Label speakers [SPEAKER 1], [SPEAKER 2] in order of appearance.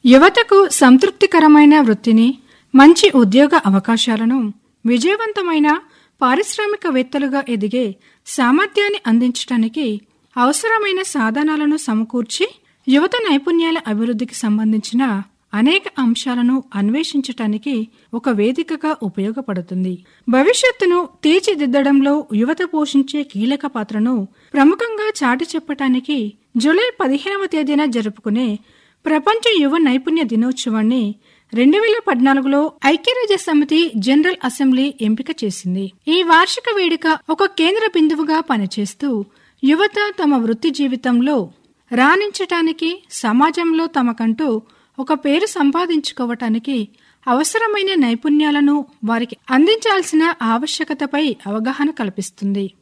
[SPEAKER 1] యువతకు సంతృప్తికరమైన వృత్తిని మంచి ఉద్యోగ అవకాశాలను విజయవంతమైన పారిశ్రామికవేత్తలుగా ఎదిగే సామర్థ్యాన్ని అందించడానికి అవసరమైన సాధనాలను సమకూర్చి యువత నైపుణ్యాల అభివృద్ధికి సంబంధించిన అనేక అంశాలను అన్వేషించటానికి ఒక వేదికగా ఉపయోగపడుతుంది భవిష్యత్తును తీర్చిదిద్దడంలో యువత పోషించే కీలక పాత్రను ప్రముఖంగా చాటి చెప్పటానికి జూలై పదిహేనవ తేదీన జరుపుకునే ప్రపంచ యువ నైపుణ్య దినోత్సవాన్ని రెండు వేల పద్నాలుగులో ఐక్యరాజ్య సమితి జనరల్ అసెంబ్లీ ఎంపిక చేసింది ఈ వార్షిక వేడుక ఒక కేంద్ర బిందువుగా పనిచేస్తూ యువత తమ వృత్తి జీవితంలో రాణించటానికి సమాజంలో తమకంటూ ఒక పేరు సంపాదించుకోవటానికి అవసరమైన నైపుణ్యాలను వారికి అందించాల్సిన ఆవశ్యకతపై అవగాహన కల్పిస్తుంది